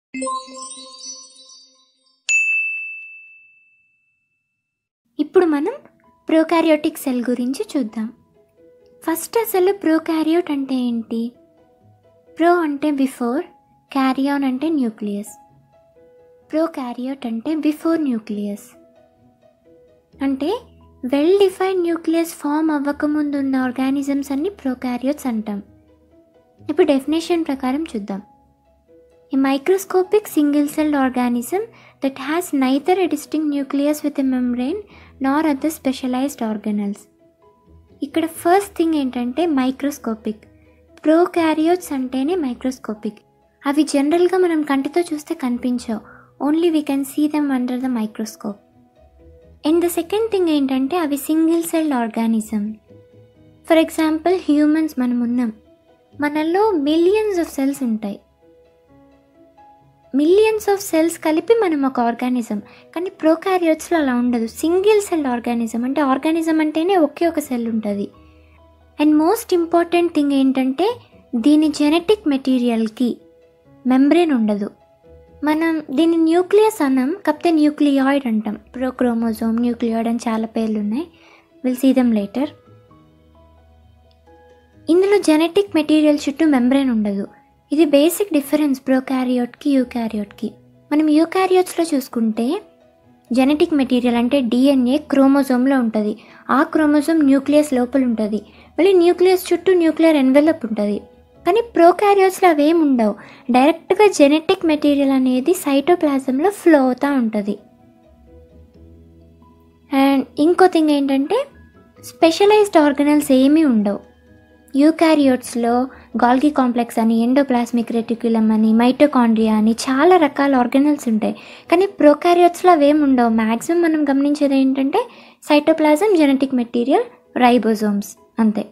ఇప్పుడు మనం prokaryotic cell గురించి చూద్దాం ఫస్ట్ అసలు ప్రోకారియోట్ అంటే ఏంటి ప్రో అంటే బిఫోర్ క్యారియాన్ అంటే న్యూక్లియస్ ప్రోకారియోట్ అంటే బిఫోర్ న్యూక్లియస్ అంటే వెల్ డిఫైన్ న్యూక్లియస్ ఫామ్ అవ్వకముందు ఉన్న ఆర్గానిజమ్స్ అన్ని ప్రోకారియోట్స్ అంటాం ఇప్పుడు డెఫినేషన్ ప్రకారం చూద్దాం A microscopic single celled organism that has neither a distinct nucleus with a membrane nor other specialized organelles. ఇక్కడ ఫస్ట్ థింగ్ ఏంటంటే మైక్రోస్కోపిక్ ప్రోకారియోట్స్ అంటేనే మైక్రోస్కోపిక్ అవి జనరల్గా మనం కంటితో చూస్తే కనిపించవు only we can see them under the microscope and the second thing ఏంటంటే అవి single celled organism for example humans మనం ఉన్నాం మనలో మిలియన్స్ ఆఫ్ సెల్స్ ఉంటాయి మిలియన్స్ ఆఫ్ సెల్స్ కలిపి మనం ఒక ఆర్గానిజం కానీ ప్రోకారియోట్స్లో అలా ఉండదు సింగిల్ సెల్ ఆర్గానిజం అంటే ఆర్గానిజం అంటేనే ఒకే ఒక సెల్ ఉంటుంది అండ్ మోస్ట్ ఇంపార్టెంట్ థింగ్ ఏంటంటే దీని జెనెటిక్ మెటీరియల్కి మెంబ్రేన్ ఉండదు మనం దీన్ని న్యూక్లియస్ అన్నాం కాకపోతే న్యూక్లియాయిడ్ అంటాం ప్రోక్రోమోజోమ్ న్యూక్లియాయిడ్ అని చాలా పేర్లు ఉన్నాయి విల్ సీ దమ్ లేటర్ ఇందులో జెనెటిక్ మెటీరియల్ చుట్టూ మెంబ్రేన్ ఉండదు ఇది బేసిక్ డిఫరెన్స్ ప్రోకారియోట్కి యూకారియోట్కి మనం యూకారియోట్స్లో చూసుకుంటే జెనెటిక్ మెటీరియల్ అంటే డిఎన్ఏ క్రోమోజోమ్లో ఉంటుంది ఆ క్రోమోజోమ్ న్యూక్లియస్ లోపల ఉంటుంది మళ్ళీ న్యూక్లియస్ చుట్టూ న్యూక్లియర్ ఎన్వెలప్ ఉంటుంది కానీ ప్రోకారియోట్స్లో అవేం ఉండవు డైరెక్ట్గా జెనెటిక్ మెటీరియల్ అనేది సైటోప్లాజంలో ఫ్లో అవుతూ ఉంటుంది అండ్ ఇంకో థింగ్ ఏంటంటే స్పెషలైజ్డ్ ఆర్గనల్స్ ఏమీ ఉండవు యూకారియోట్స్లో గాల్గి కాంప్లెక్స్ అని ఎండోప్లాస్మిక్ రెటిక్యులం అని మైటోకాండ్రియా అని చాలా రకాల ఆర్గనల్స్ ఉంటాయి కానీ ప్రోకారియోట్స్లో అవేం ఉండవు మ్యాక్సిమం మనం గమనించేది ఏంటంటే సైటోప్లాజం జెనెటిక్ మెటీరియల్ రైబోజోమ్స్ అంతే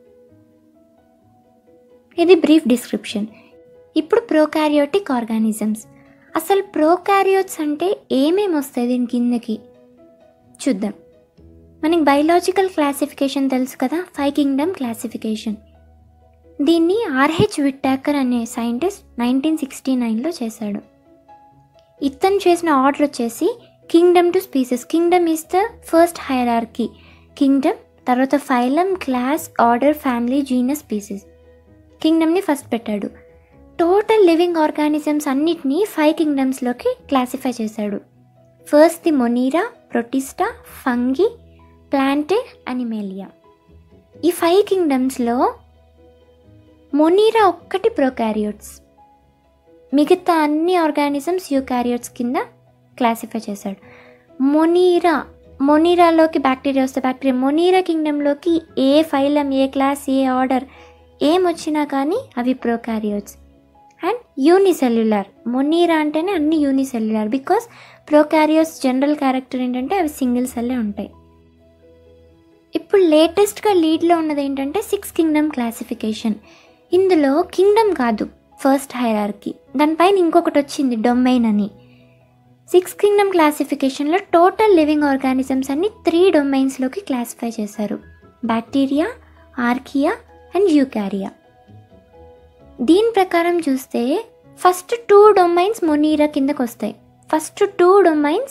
ఇది బ్రీఫ్ డిస్క్రిప్షన్ ఇప్పుడు ప్రోకారియోటిక్ ఆర్గానిజమ్స్ అసలు ప్రోకారియోట్స్ అంటే ఏమేమి వస్తాయి దీని కిందకి చూద్దాం మనకి బయలాజికల్ క్లాసిఫికేషన్ తెలుసు కదా ఫైవ్ కింగ్డమ్ క్లాసిఫికేషన్ దీన్ని ఆర్హెచ్ విట్టాకర్ అనే సైంటిస్ట్ నైన్టీన్ సిక్స్టీ నైన్లో చేశాడు ఇతను చేసిన ఆర్డర్ వచ్చేసి kingdom to species kingdom is the first hierarchy kingdom తర్వాత phylum class order family genus species కింగ్డమ్ని ఫస్ట్ పెట్టాడు టోటల్ లివింగ్ ఆర్గానిజమ్స్ అన్నిటినీ ఫైవ్ కింగ్డమ్స్లోకి క్లాసిఫై చేశాడు first the Monera Protista Fungi Plantae Animalia ఈ ఫైవ్ కింగ్డమ్స్లో మొనీరా ఒక్కటి ప్రొకారియోట్స్ మిగతా అన్ని ఆర్గానిజమ్స్ యూకారియోట్స్ కింద క్లాసిఫై చేశాడు మొనీరా మొనీరాలోకి బ్యాక్టీరియా వస్తే బ్యాక్టీరియా మొనీరా కింగ్డమ్లోకి ఏ ఫైలం ఏ క్లాస్ ఏ ఆర్డర్ ఏం వచ్చినా కానీ అవి ప్రోకారియోట్స్ అండ్ యూనిసెల్యులర్ మొనీరా అంటేనే అన్ని unicellular because prokaryotes general character ఏంటంటే అవి సింగిల్ సెల్లే ఉంటాయి ఇప్పుడు లేటెస్ట్గా లీడ్లో ఉన్నది ఏంటంటే సిక్స్ కింగ్డమ్ క్లాసిఫికేషన్ ఇందులో కింగ్డమ్ కాదు ఫస్ట్ హైరార్కీ దానిపైన ఇంకొకటి వచ్చింది డొమైన్ అని సిక్స్ కింగ్డమ్ క్లాసిఫికేషన్లో టోటల్ లివింగ్ ఆర్గానిజమ్స్ అన్ని త్రీ డొమైన్స్లోకి క్లాసిఫై చేశారు బ్యాక్టీరియా ఆర్కియా అండ్ యూకారియా దీని ప్రకారం చూస్తే ఫస్ట్ టూ డొమైన్స్ మొనీరా కిందకు వస్తాయి ఫస్ట్ టూ డొమైన్స్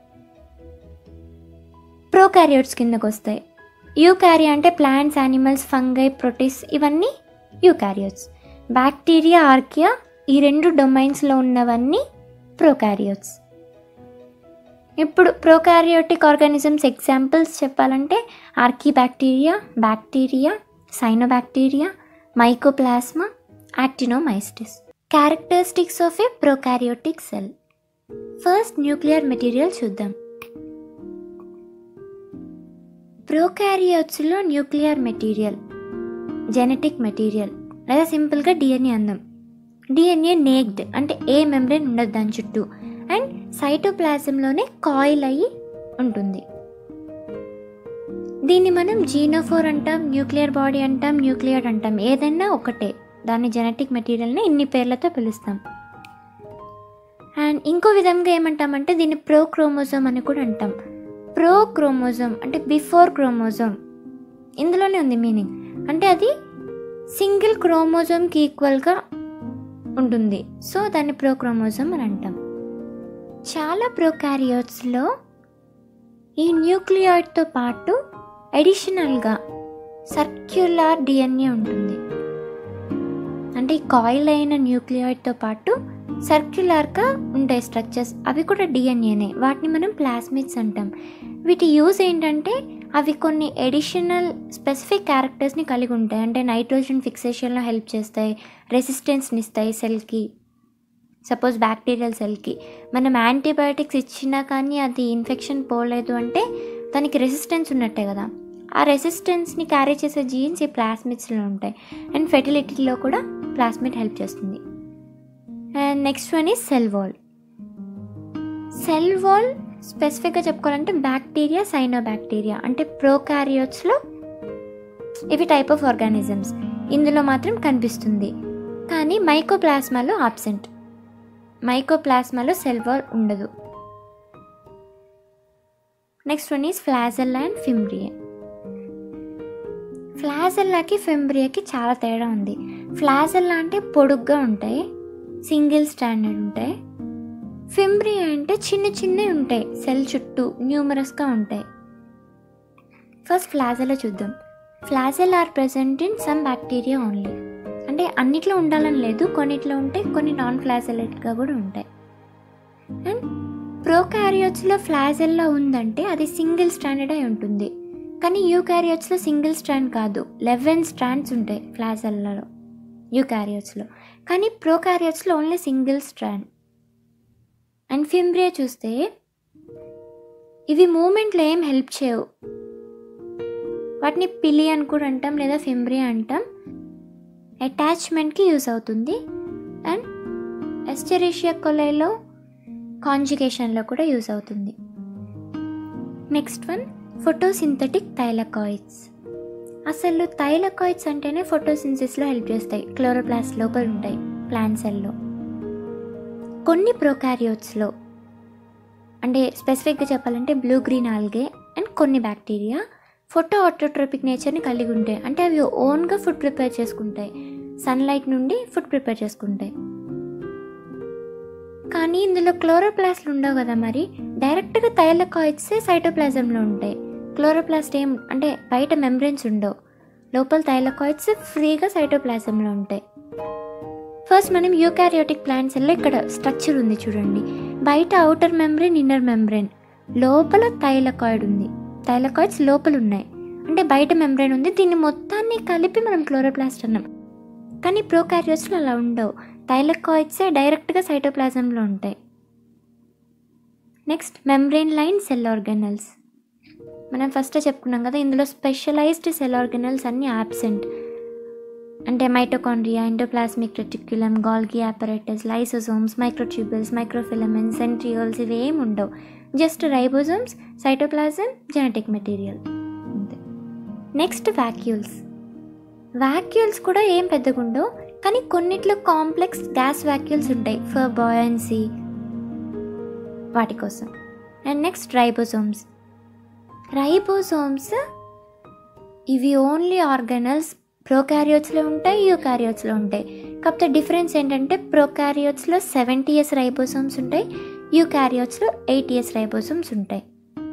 ప్రోకారియోట్స్ కిందకు వస్తాయి యూకారియా అంటే ప్లాంట్స్ యానిమల్స్ ఫంగై ప్రొటిస్ ఇవన్నీ యూకారియోట్స్ బ్యాక్టీరియా ఆర్కియా ఈ రెండు డొమైన్స్లో ఉన్నవన్నీ ప్రోకారియోట్స్ ఇప్పుడు ప్రోకారియోటిక్ ఆర్గానిజమ్స్ ఎగ్జాంపుల్స్ చెప్పాలంటే archaebacteria bacteria cyanobacteria mycoplasma actinomycetes characteristics of a prokaryotic cell first nuclear material చూద్దాం ప్రోకారియోట్స్లో న్యూక్లియర్ మెటీరియల్ జెనెటిక్ మెటీరియల్ లేదా సింపుల్గా డిఎన్ఏ అందం డిఎన్ఏ నేక్డ్ అంటే ఏ మెంబ్రెయిన్ ఉండదు దాని చుట్టూ అండ్ సైటోప్లాజంలోనే కాయిల్ అయ్యి ఉంటుంది దీన్ని మనం జీనోఫోర్ అంటాం న్యూక్లియర్ బాడీ అంటాం న్యూక్లియర్ అంటాం ఏదైనా ఒకటే దాని జెనెటిక్ మెటీరియల్ని ఇన్ని పేర్లతో పిలుస్తాం అండ్ ఇంకో విధంగా ఏమంటామంటే దీన్ని ప్రో క్రోమోజోమ్ అని కూడా అంటాం ప్రో క్రోమోజోమ్ అంటే బిఫోర్ క్రోమోజోమ్ ఇందులోనే ఉంది మీనింగ్ అంటే అది సింగిల్ క్రోమోజోమ్కి ఈక్వల్గా ఉంటుంది సో దాన్ని ప్రోక్రోమోజోమ్ అని అంటాం చాలా ప్రోకారియోట్స్లో ఈ న్యూక్లియాయిడ్తో పాటు అడిషనల్గా సర్క్యులర్ డిఎన్ఏ ఉంటుంది అంటే ఈ కాయిల్ అయిన న్యూక్లియాయిడ్తో పాటు సర్క్యులర్గా ఉంటాయి స్ట్రక్చర్స్ అవి కూడా డిఎన్ఏనే వాటిని మనం ప్లాస్మిడ్స్ అంటాం వీటి యూజ్ ఏంటంటే అవి కొన్ని ఎడిషనల్ స్పెసిఫిక్ క్యారెక్టర్స్ని కలిగి ఉంటాయి అంటే నైట్రోజన్ ఫిక్సేషన్లో హెల్ప్ చేస్తాయి రెసిస్టెన్స్ని ఇస్తాయి సెల్కి సపోజ్ బ్యాక్టీరియల్ సెల్కి మనం యాంటీబయాటిక్స్ ఇచ్చినా కానీ అది ఇన్ఫెక్షన్ పోలేదు అంటే దానికి రెసిస్టెన్స్ ఉన్నట్టే కదా ఆ రెసిస్టెన్స్ని క్యారీ చేసే జీన్స్ ఈ ప్లాస్మిడ్స్లో ఉంటాయి అండ్ ఫెర్టిలిటీలో కూడా ప్లాస్మిడ్ హెల్ప్ చేస్తుంది and next one is cell wall cell wall స్పెసిఫిక్గా చెప్పుకోవాలంటే బ్యాక్టీరియా సైనో బ్యాక్టీరియా అంటే ప్రోకారియోట్స్లో ఇవి టైప్ ఆఫ్ ఆర్గానిజమ్స్ ఇందులో మాత్రం కనిపిస్తుంది కానీ మైకోప్లాస్మాలో ఆబ్సెంట్ మైకోప్లాస్మాలో సెల్ వాల్ ఉండదు next one is flagella and fimbriae ఫ్లాజెల్లాకి ఫిమ్రియాకి చాలా తేడా ఉంది ఫ్లాజెల్లా అంటే పొడుగ్గా ఉంటాయి సింగిల్ స్టాండర్డ్ ఉంటాయి ఫిమ్రియా అంటే చిన్న చిన్నవి ఉంటాయి సెల్ చుట్టూ న్యూమరస్గా ఉంటాయి ఫస్ట్ ఫ్లాజెల్లా చూద్దాం flagella are present in some bacteria only అంటే అన్నిట్లో ఉండాలని లేదు కొన్నిట్లో ఉంటాయి కొన్ని నాన్ ఫ్లాజెలెట్గా కూడా ఉంటాయి అండ్ ప్రోకారియోట్స్లో ఫ్లాజెల్లా ఉందంటే అది సింగిల్ స్టాండర్డ్ అయి ఉంటుంది కానీ యూకారియోట్స్లో సింగిల్ స్ట్రాండ్ కాదు లెవెన్ స్ట్రాండ్స్ ఉంటాయి ఫ్లాజెల్లాలో యూకారియోట్స్లో కానీ ప్రోకారియోట్స్లో only single strand and fimbriae చూస్తే ఇవి మూమెంట్లో ఏం హెల్ప్ చేయవు వాటిని పిలి అని కూడా అంటాం లేదా ఫిమ్బ్రియా అంటాం అటాచ్మెంట్కి యూస్ అవుతుంది అండ్ ఎస్టరేషియా కొలైలో కాంజుగేషన్లో కూడా యూస్ అవుతుంది నెక్స్ట్ వన్ ఫోటోసింథటిక్ థైలకాయిడ్స్ అసలు థైలకాయిడ్స్ అంటేనే ఫోటోసింథసిస్లో హెల్ప్ చేస్తాయి క్లోరోప్లాస్ట్ లోపల ఉంటాయి ప్లాంట్ సెల్లో కొన్ని ప్రోకారియోట్స్లో అంటే స్పెసిఫిక్గా చెప్పాలంటే బ్లూ గ్రీన్ ఆల్గే అండ్ కొన్ని బ్యాక్టీరియా ఫోటో ఆటోట్రోపిక్ నేచర్ని కలిగి ఉంటాయి అంటే అవి ఓన్గా ఫుడ్ ప్రిపేర్ చేసుకుంటాయి సన్లైట్ నుండి ఫుడ్ ప్రిపేర్ చేసుకుంటాయి కానీ ఇందులో క్లోరోప్లాస్ట్లు ఉండవు కదా మరి డైరెక్ట్గా థైలకాయిడ్సే సైటోప్లాజంలో ఉంటాయి క్లోరోప్లాస్ట్ ఏం అంటే బయట మెంబ్రెన్స్ ఉండవు లోపల థైలకాయిడ్స్ ఫ్రీగా సైటోప్లాజంలో ఉంటాయి ఫస్ట్ మనం యూకారియోటిక్ ప్లాంట్స్లో ఇక్కడ స్ట్రక్చర్ ఉంది చూడండి బయట అవుటర్ మెంబ్రెన్ ఇన్నర్ మెంబ్రెన్ లోపల థైలకాయిడ్ ఉంది థైలకాయిడ్స్ లోపల ఉన్నాయి అంటే బయట మెంబ్రెన్ ఉంది దీన్ని మొత్తాన్ని కలిపి మనం క్లోరోప్లాస్ట్ అన్నాం కానీ ప్రోకారియోట్స్లో అలా ఉండవు థైలకాయిడ్సే డైరెక్ట్గా సైటోప్లాజంలో ఉంటాయి next membrane line cell organelles మనం ఫస్ట్ చెప్పుకున్నాం కదా ఇందులో స్పెషలైజ్డ్ సెల్ ఆర్గనల్స్ అన్నీ యాబ్సెంట్ అంటే mitochondria endoplasmic reticulum Golgi apparatus lysosomes microtubules microfilaments centrioles ఇవి ఏమి ఉండవు just ribosomes cytoplasm genetic material అంతే నెక్స్ట్ వ్యాక్యూల్స్ వ్యాక్యూల్స్ కూడా ఏం పెద్దగా ఉండవు కానీ కొన్నిట్లో కాంప్లెక్స్ గ్యాస్ వ్యాక్యూల్స్ ఉంటాయి ఫర్ బాయన్సీ వాటి కోసం అండ్ నెక్స్ట్ రైబోసోమ్స్ రైబోసోమ్స్ ఇవి ఓన్లీ ఆర్గనల్స్ ప్రోకారియోట్స్లో ఉంటాయి యూకారియోట్స్లో ఉంటాయి కాకపోతే డిఫరెన్స్ ఏంటంటే ప్రోకారియోట్స్లో సెవెంటీ ఇయర్స్ రైబోసోమ్స్ ఉంటాయి యూకారియోట్స్లో ఎయిట్ ఇయర్స్ రైబోసోమ్స్ ఉంటాయి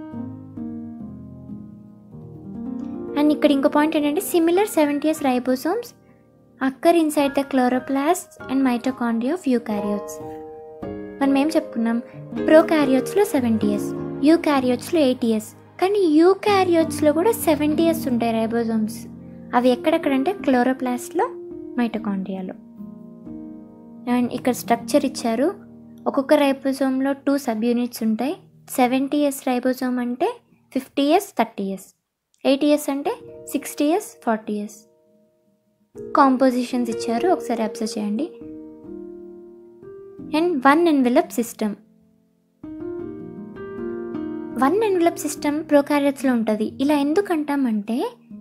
అండ్ ఇక్కడ ఇంకో పాయింట్ ఏంటంటే similar seventy S ribosomes occur inside the chloroplast and mitochondria of eukaryotes మనం ఏం చెప్పుకున్నాం ప్రోకారియోట్స్లో సెవెంటీ ఇయర్స్ యూకారియోట్స్లో ఎయిట్ ఇయర్స్ కానీ యూకారియోట్స్లో కూడా సెవెంటీ ఇయర్స్ ఉంటాయి రైబోజోమ్స్ అవి ఎక్కడెక్కడంటే క్లోరోప్లాస్ట్లో మైటోకాండ్రియాలో అండ్ ఇక్కడ స్ట్రక్చర్ ఇచ్చారు ఒక్కొక్క రైబోజోమ్లో టూ సబ్ యూనిట్స్ ఉంటాయి సెవెంటీ ఇయర్స్ రైబోజోమ్ అంటే fifty S thirty S eighty S అంటే sixty S forty S compositions ఇచ్చారు ఒకసారి అబ్జర్వ్ చేయండి and one envelope system one envelope system ప్రోకారియట్స్లో ఉంటుంది ఇలా ఎందుకు అంటామంటే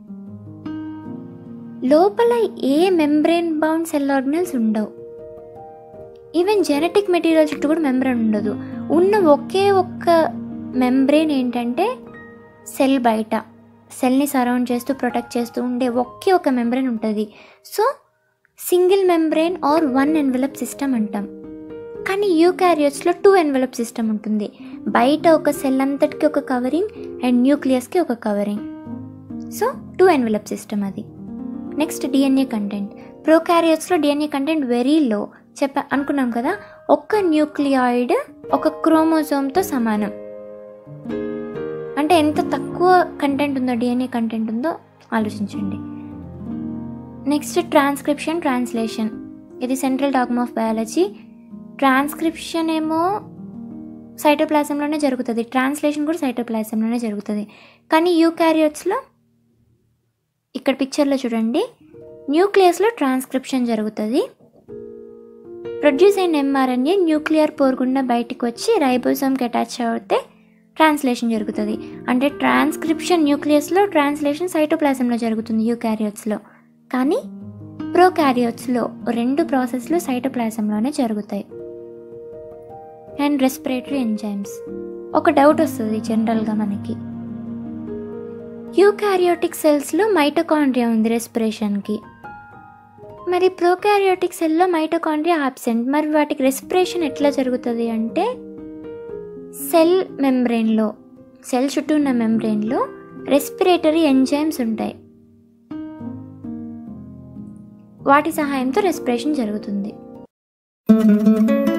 లోపల ఏ మెంబ్రెయిన్ బౌండ్ సెల్ ఆర్గనల్స్ ఉండవు ఈవెన్ జెనెటిక్ మెటీరియల్ చుట్టూ కూడా మెంబ్రెయిన్ ఉండదు ఉన్న ఒకే ఒక్క మెంబ్రెయిన్ ఏంటంటే సెల్ బయట సెల్ని సరౌండ్ చేస్తూ ప్రొటెక్ట్ చేస్తూ ఉండే ఒకే ఒక మెంబ్రెయిన్ ఉంటుంది so single membrane or one envelope system అంటాం కానీ యూకారియోట్స్లో టూ ఎన్వెలప్ సిస్టమ్ ఉంటుంది బయట ఒక సెల్ అంతటికి ఒక కవరింగ్ అండ్ న్యూక్లియస్కి ఒక covering so two envelope system అది నెక్స్ట్ డిఎన్ఏ కంటెంట్ ప్రోకారియోట్స్లో డిఎన్ఏ కంటెంట్ వెరీ లో చెప్ప అనుకున్నాం కదా ఒక్క న్యూక్లియాయిడ్ ఒక క్రోమోజోమ్తో సమానం అంటే ఎంత తక్కువ కంటెంట్ ఉందో డిఎన్ఏ కంటెంట్ ఉందో ఆలోచించండి నెక్స్ట్ ట్రాన్స్క్రిప్షన్ ట్రాన్స్లేషన్ ఇది central dogma of biology transcription ఏమో సైటోప్లాజంలోనే జరుగుతుంది ట్రాన్స్లేషన్ కూడా సైటోప్లాజంలోనే జరుగుతుంది కానీ యూకారియోట్స్లో ఇక్కడ పిక్చర్లో చూడండి న్యూక్లియస్లో ట్రాన్స్క్రిప్షన్ జరుగుతుంది ప్రొడ్యూస్ అయిన ఎంఆర్ఎన్ఏ న్యూక్లియర్ పోర్ గుండా బయటికి వచ్చి రైబోసోమ్కి అటాచ్ అవుతే ట్రాన్స్లేషన్ జరుగుతుంది అంటే ట్రాన్స్క్రిప్షన్ న్యూక్లియస్లో ట్రాన్స్లేషన్ సైటోప్లాజంలో జరుగుతుంది యూకారియోట్స్లో కానీ ప్రోకారియోట్స్లో రెండు ప్రాసెస్లు సైటోప్లాజంలోనే జరుగుతాయి అండ్ రెస్పిరేటరీ ఎంజైమ్స్ ఒక డౌట్ వస్తుంది జనరల్గా మనకి యూకారియోటిక్ సెల్స్లో మైటోకాండ్రియా ఉంది రెస్పిరేషన్కి మరి ప్రోకారియోటిక్ సెల్లో మైటోకాండ్రియా ఆబ్సెంట్ మరి వాటికి రెస్పిరేషన్ ఎట్లా జరుగుతుంది అంటే సెల్ మెంబ్రెయిన్లో సెల్ చుట్టూ ఉన్న మెంబ్రెయిన్లో రెస్పిరేటరీ ఎంజైమ్స్ ఉంటాయి వాటి సహాయంతో రెస్పిరేషన్ జరుగుతుంది